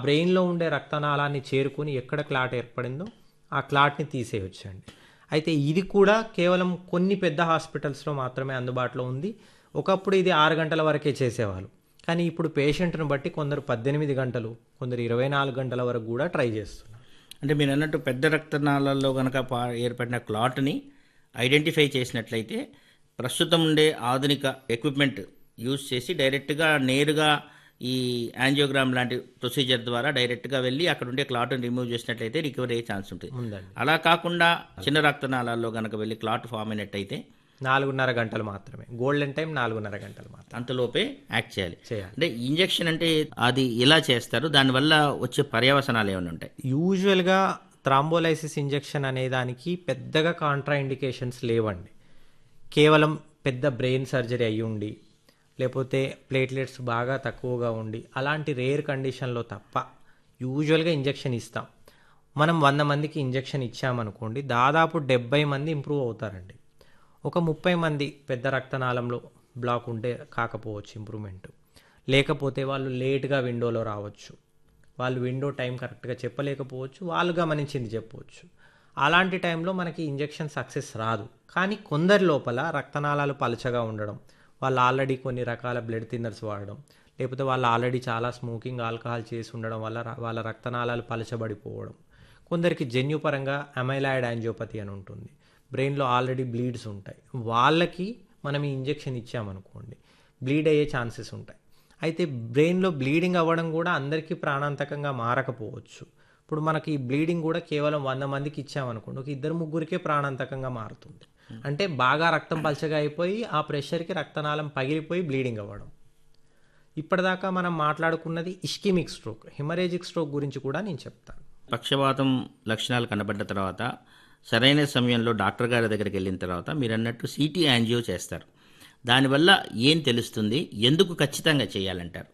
బ్రెయిన్లో ఉండే రక్తనాళాన్ని చేరుకుని ఎక్కడ క్లాట్ ఏర్పడిందో ఆ క్లాట్ని తీసేయొచ్చండి అయితే ఇది కూడా కేవలం కొన్ని పెద్ద హాస్పిటల్స్లో మాత్రమే అందుబాటులో ఉంది ఒకప్పుడు ఇది ఆరు గంటల వరకే చేసేవాళ్ళు కానీ ఇప్పుడు పేషెంట్ను బట్టి కొందరు పద్దెనిమిది గంటలు కొందరు ఇరవై నాలుగు గంటల వరకు కూడా ట్రై చేస్తున్నారు అంటే మీరు అన్నట్టు పెద్ద రక్తనాళాల్లో కనుక పా- ఏర్పడిన క్లాట్ని ఐడెంటిఫై చేసినట్లయితే ప్రస్తుతం ఉండే ఆధునిక ఎక్విప్మెంట్ యూజ్ చేసి డైరెక్ట్గా నేరుగా ఈ యాంజియోగ్రామ్ లాంటి ప్రొసీజర్ ద్వారా డైరెక్ట్గా వెళ్ళి అక్కడ ఉండే క్లాట్ని రిమూవ్ చేసినట్లయితే రికవరీ అయ్యే ఛాన్స్ ఉంటుంది ఉందండి అలా కాకుండా చిన్న రక్తనాళాల్లో కనుక వెళ్ళి క్లాట్ ఫామ్ అయినట్టయితే నాలుగున్నర గంటలు మాత్రమే గోల్డెన్ టైం నాలుగున్నర గంటలు మాత్రం అంతలోపే యాక్ట్ చేయాలి చేయాలి అంటే ఇంజెక్షన్ అంటే అది ఎలా చేస్తారు దానివల్ల వచ్చే పర్యవసనాలు ఏమైనా ఉంటాయి యూజువల్గా థ్రాంబోలైసిస్ ఇంజెక్షన్ అనే దానికి పెద్దగా కాంట్రా ఇండికేషన్స్ లేవండి కేవలం పెద్ద బ్రెయిన్ సర్జరీ అయ్యి ఉండి లేకపోతే ప్లేట్లెట్స్ బాగా తక్కువగా ఉండి అలాంటి రేర్ కండిషన్లో తప్ప యూజువల్గా ఇంజెక్షన్ ఇస్తాం మనం వంద మందికి ఇంజెక్షన్ ఇచ్చామనుకోండి దాదాపు డెబ్బై మంది ఇంప్రూవ్ అవుతారండి ఒక ముప్పై మంది పెద్ద రక్తనాళంలో బ్లాక్ ఉంటే కాకపోవచ్చు ఇంప్రూవ్మెంట్ లేకపోతే వాళ్ళు లేట్గా విండోలో రావచ్చు వాళ్ళు విండో టైం కరెక్ట్గా చెప్పలేకపోవచ్చు వాళ్ళు గమనించింది చెప్పవచ్చు అలాంటి టైంలో మనకి ఇంజెక్షన్ సక్సెస్ రాదు కానీ కొందరి లోపల రక్తనాళాలు పలచగా ఉండడం వాళ్ళు ఆల్రెడీ కొన్ని రకాల బ్లడ్ థిన్నర్స్ వాడడం లేకపోతే వాళ్ళు ఆల్రెడీ చాలా స్మోకింగ్ ఆల్కహాల్ చేసి ఉండడం వల్ల ర- వాళ్ళ రక్తనాళాలు పలచబడిపోవడం కొందరికి జన్యుపరంగా అమైలాయిడ్ యాంజియోపతి అని ఉంటుంది బ్రెయిన్లో ఆల్రెడీ బ్లీడ్స్ ఉంటాయి వాళ్ళకి మనం ఈ ఇంజెక్షన్ ఇచ్చామనుకోండి బ్లీడ్ అయ్యే ఛాన్సెస్ ఉంటాయి అయితే బ్రెయిన్లో బ్లీడింగ్ అవ్వడం కూడా అందరికీ ప్రాణాంతకంగా మారకపోవచ్చు ఇప్పుడు మనకి ఈ బ్లీడింగ్ కూడా కేవలం వంద మందికి ఇచ్చామనుకోండి ఒక ఇద్దరు ముగ్గురికే ప్రాణాంతకంగా మారుతుంది అంటే బాగా రక్తం పలచగా అయిపోయి ఆ ప్రెషర్కి రక్తనాళం పగిలిపోయి బ్లీడింగ్ అవ్వడం ఇప్పటిదాకా మనం మాట్లాడుకున్నది ఇష్కిమిక్ స్ట్రోక్ హిమరేజిక్ స్ట్రోక్ గురించి కూడా నేను చెప్తాను పక్షవాతం లక్షణాలు కనబడ్డ తర్వాత సరైన సమయంలో డాక్టర్ గారి దగ్గరికి వెళ్ళిన తర్వాత మీరు అన్నట్టు సిటీ యాంజియో చేస్తారు దానివల్ల ఏం తెలుస్తుంది ఎందుకు ఖచ్చితంగా చేయాలంటారు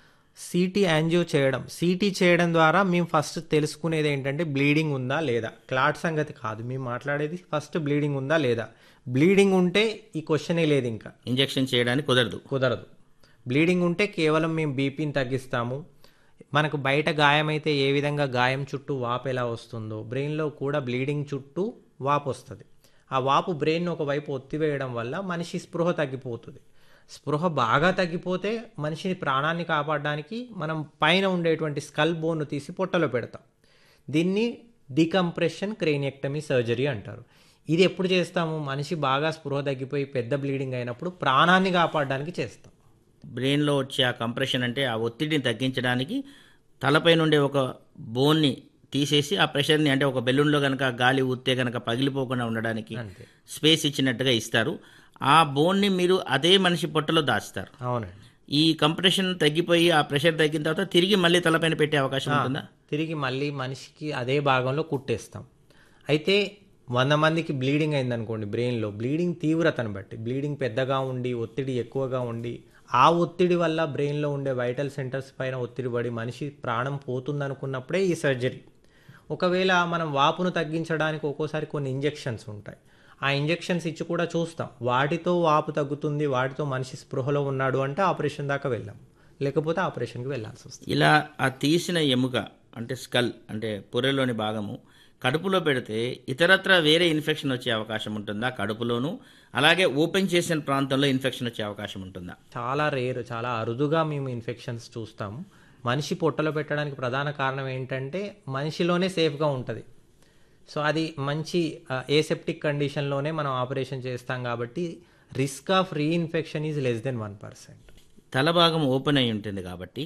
సిటీ యాంజియో చేయడం సిటీ చేయడం ద్వారా మేము ఫస్ట్ తెలుసుకునేది ఏంటంటే బ్లీడింగ్ ఉందా లేదా క్లాట్ సంగతి కాదు మేము మాట్లాడేది ఫస్ట్ బ్లీడింగ్ ఉందా లేదా బ్లీడింగ్ ఉంటే ఈ క్వశ్చనే లేదు ఇంకా ఇంజెక్షన్ చేయడానికి కుదరదు కుదరదు బ్లీడింగ్ ఉంటే కేవలం మేము బీపీని తగ్గిస్తాము మనకు బయట గాయం అయితే ఏ విధంగా గాయం చుట్టూ వాపు ఎలా వస్తుందో బ్రెయిన్లో కూడా బ్లీడింగ్ చుట్టూ వాపు వస్తుంది ఆ వాపు బ్రెయిన్ ఒకవైపు ఒత్తివేయడం వల్ల మనిషి స్పృహ తగ్గిపోతుంది స్పృహ బాగా తగ్గిపోతే మనిషిని ప్రాణాన్ని కాపాడడానికి మనం పైన ఉండేటువంటి స్కల్ బోన్ను తీసి పొట్టలో పెడతాం దీన్ని డికంప్రెషన్ క్రేనియక్టమీ సర్జరీ అంటారు ఇది ఎప్పుడు చేస్తాము మనిషి బాగా స్పృహ తగ్గిపోయి పెద్ద బ్లీడింగ్ అయినప్పుడు ప్రాణాన్ని కాపాడడానికి చేస్తాం బ్రెయిన్లో వచ్చే ఆ కంప్రెషన్ అంటే ఆ ఒత్తిడిని తగ్గించడానికి తలపై నుండే ఒక బోన్ని తీసేసి ఆ ప్రెషర్ని అంటే ఒక బెలూన్లో కనుక గాలి ఊస్తే కనుక పగిలిపోకుండా ఉండడానికి అంతే స్పేస్ ఇచ్చినట్టుగా ఇస్తారు ఆ బోన్ని మీరు అదే మనిషి పొట్టలో దాస్తారు అవునండి ఈ కంప్రెషన్ తగ్గిపోయి ఆ ప్రెషర్ తగ్గిన తర్వాత తిరిగి మళ్ళీ తలపైన పెట్టే అవకాశం ఉంటుందా తిరిగి మళ్ళీ మనిషికి అదే భాగంలో కుట్టేస్తాం అయితే వంద మందికి బ్లీడింగ్ అయిందనుకోండి బ్రెయిన్లో బ్లీడింగ్ తీవ్రతను బట్టి బ్లీడింగ్ పెద్దగా ఉండి ఒత్తిడి ఎక్కువగా ఉండి ఆ ఒత్తిడి వల్ల బ్రెయిన్లో ఉండే వైటల్ సెంటర్స్ పైన ఒత్తిడి పడి మనిషి ప్రాణం పోతుందనుకున్నప్పుడే ఈ సర్జరీ ఒకవేళ మనం వాపును తగ్గించడానికి ఒక్కోసారి కొన్ని ఇంజెక్షన్స్ ఉంటాయి ఆ ఇంజెక్షన్స్ ఇచ్చి కూడా చూస్తాం వాటితో వాపు తగ్గుతుంది వాటితో మనిషి స్పృహలో ఉన్నాడు అంటే ఆపరేషన్ దాకా వెళ్ళాం లేకపోతే ఆపరేషన్కి వెళ్ళాల్సి వస్తుంది ఇలా ఆ తీసిన ఎముక అంటే స్కల్ అంటే పొర్రెలోని భాగము కడుపులో పెడితే ఇతరత్ర వేరే ఇన్ఫెక్షన్ వచ్చే అవకాశం ఉంటుందా కడుపులోను అలాగే ఓపెన్ చేసిన ప్రాంతంలో ఇన్ఫెక్షన్ వచ్చే అవకాశం ఉంటుందా చాలా రేర్ చాలా అరుదుగా మేము ఇన్ఫెక్షన్స్ చూస్తాము మనిషి పొట్టలో పెట్టడానికి ప్రధాన కారణం ఏంటంటే మనిషిలోనే సేఫ్గా ఉంటుంది సో అది మంచి ఏసెప్టిక్ కండిషన్లోనే మనం ఆపరేషన్ చేస్తాం కాబట్టి risk of reinfection is less than one percent తల భాగం ఓపెన్ అయి ఉంటుంది కాబట్టి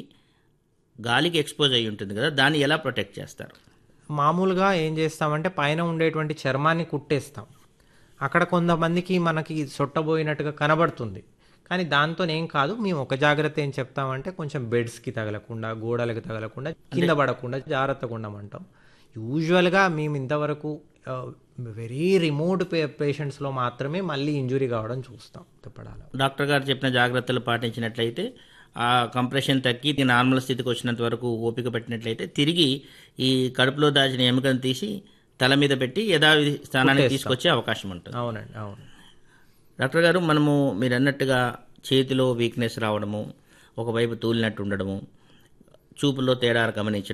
గాలికి ఎక్స్పోజ్ అయి ఉంటుంది కదా దాన్ని ఎలా ప్రొటెక్ట్ చేస్తారు మామూలుగా ఏం చేస్తామంటే పైన ఉండేటువంటి చర్మాన్ని కుట్టేస్తాం అక్కడ కొంతమందికి మనకి సొట్టబోయినట్టుగా కనబడుతుంది కానీ దాంతో ఏం కాదు మేము ఒక జాగ్రత్త ఏం చెప్తామంటే కొంచెం బెడ్స్కి తగలకుండా గోడలకు తగలకుండా కింద పడకుండా జాగ్రత్తగా ఉండమంటాం యూజువల్గా మేము ఇంతవరకు వెరీ రిమోట్ పే పేషెంట్స్లో మాత్రమే మళ్ళీ ఇంజురీ కావడం చూస్తాం తిప్పడాలో డాక్టర్ గారు చెప్పిన జాగ్రత్తలు పాటించినట్లయితే ఆ కంప్రెషన్ తగ్గి ఇది నార్మల్ స్థితికి వచ్చినంత వరకు ఓపిక పెట్టినట్లయితే తిరిగి ఈ కడుపులో దాచిన ఎముకను తీసి తల మీద పెట్టి యథావిధి స్థానానికి తీసుకొచ్చే అవకాశం ఉంటుంది అవునండి అవును డాక్టర్ గారు మనము మీరు అన్నట్టుగా చేతిలో వీక్నెస్ రావడము ఒకవైపు తూలినట్టు ఉండడము చూపులో తేడా గమనించడం